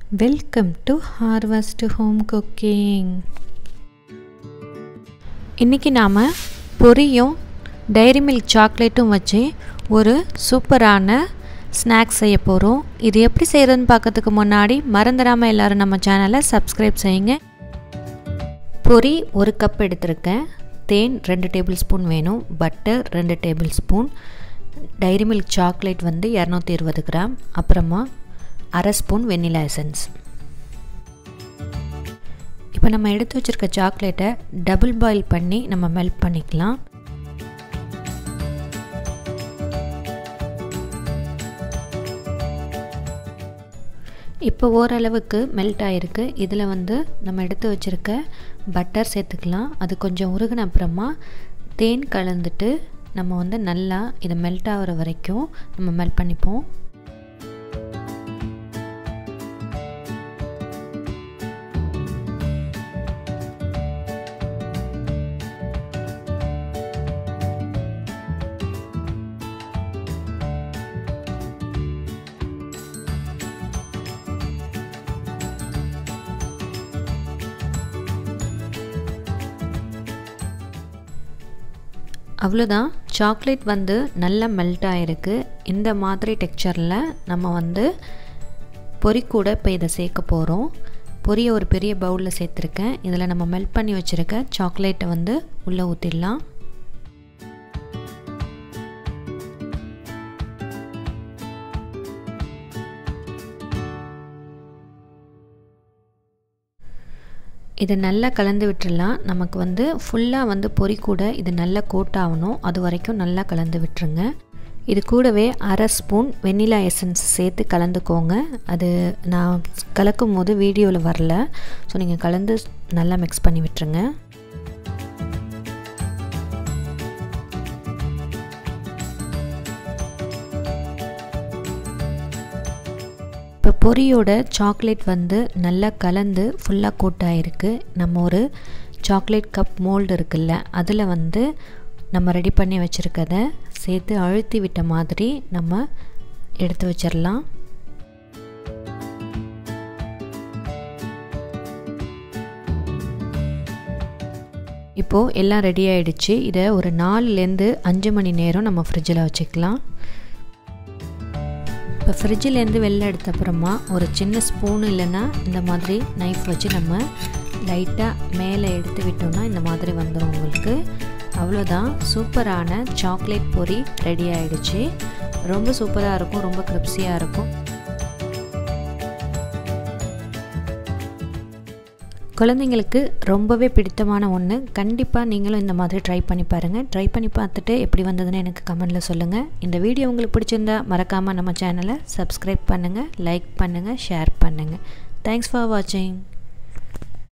welcome to harvest home cooking இன்றைக்கி நாம் பொரியும் diary milk சாக்லேட்டும் வச்சு ஒரு சூப்பரான ஸ்நாக்ஸ் செய்ய போகிறோம் இது எப்படி செய்கிறதுன்னு பார்க்கறதுக்கு முன்னாடி மறந்துடாமல் எல்லோரும் நம்ம சேனலை சப்ஸ்கிரைப் செய்யுங்க பொரி ஒரு கப் எடுத்திருக்கேன் தேன் ரெண்டு டேபிள் ஸ்பூன் வேணும் பட்டர் ரெண்டு table spoon Dairy Milk chocolate வந்து இரநூத்தி இருபது கிராம் அப்புறமா அரை ஸ்பூன் வெண்ணிலா எசன்ஸ் இப்போ நம்ம எடுத்து வச்சுருக்க சாக்லேட்டை டபுள் பாயில் பண்ணி நம்ம மெல்ட் பண்ணிக்கலாம் இப்போ ஓரளவுக்கு மெல்ட் ஆகிருக்கு இதில் வந்து நம்ம எடுத்து வச்சுருக்க பட்டர் சேர்த்துக்கலாம் அது கொஞ்சம் உருகின அப்புறமா தேன் கலந்துட்டு நம்ம வந்து நல்லா இதை மெல்ட் ஆகிற வரைக்கும் நம்ம மெல்ட் பண்ணிப்போம் அவ்வளோதான் சாக்லேட் வந்து நல்லா மெல்ட் ஆகிருக்கு இந்த மாதிரி டெக்ஸ்சரில் நம்ம வந்து பொறி கூட இப்போ இதை சேர்க்க போகிறோம் பொரியை ஒரு பெரிய பவுலில் சேர்த்துருக்கேன் இதில் நம்ம மெல்ட் பண்ணி வச்சுருக்க சாக்லேட்டை வந்து உள்ளே ஊற்றிடலாம் இதை நல்லா கலந்து விட்டுடலாம் நமக்கு வந்து ஃபுல்லாக வந்து பொறி கூட இது நல்லா கோட் ஆகணும் அது வரைக்கும் நல்லா கலந்து விட்டுருங்க இது கூடவே அரை ஸ்பூன் வெண்ணிலா எசன்ஸ் சேர்த்து கலந்துக்கோங்க அது நான் கலக்கும் போது வீடியோவில் வரல ஸோ நீங்கள் கலந்து நல்லா மிக்ஸ் பண்ணி விட்டுருங்க இப்போ பொரியோட சாக்லேட் வந்து நல்லா கலந்து ஃபுல்லாக கோட் ஆகிருக்கு நம்ம ஒரு சாக்லேட் கப் மோல்டு இருக்குல்ல அதில் வந்து நம்ம ரெடி பண்ணி வச்சுருக்கத சேர்த்து அழுத்தி விட்ட மாதிரி நம்ம எடுத்து வச்சிடலாம் இப்போது எல்லாம் ரெடி ஆகிடுச்சு இதை ஒரு நாலுலேருந்து அஞ்சு மணி நேரம் நம்ம ஃப்ரிட்ஜில் வச்சுக்கலாம் இப்போ ஃப்ரிட்ஜிலேருந்து வெளில எடுத்த அப்புறமா ஒரு சின்ன ஸ்பூன் இல்லைன்னா இந்த மாதிரி நைஃப் வச்சு நம்ம லைட்டாக மேலே எடுத்து விட்டோம்னா இந்த மாதிரி வந்துடும் உங்களுக்கு அவ்வளோதான் சூப்பரான சாக்லேட் பொரி ரெடி ஆகிடுச்சு ரொம்ப சூப்பராக இருக்கும் ரொம்ப கிரிப்ஸியாக இருக்கும் குழந்தைங்களுக்கு ரொம்பவே பிடித்தமான ஒன்று கண்டிப்பாக நீங்களும் இந்த மாதிரி ட்ரை பண்ணி பாருங்கள் ட்ரை பண்ணி பார்த்துட்டு எப்படி வந்ததுன்னு எனக்கு கமெண்டில் சொல்லுங்கள் இந்த வீடியோ உங்களுக்கு பிடிச்சிருந்தா மறக்காமல் நம்ம சேனலை சப்ஸ்கிரைப் பண்ணுங்கள் லைக் பண்ணுங்கள் ஷேர் பண்ணுங்கள் தேங்க்ஸ் ஃபார் வாட்சிங்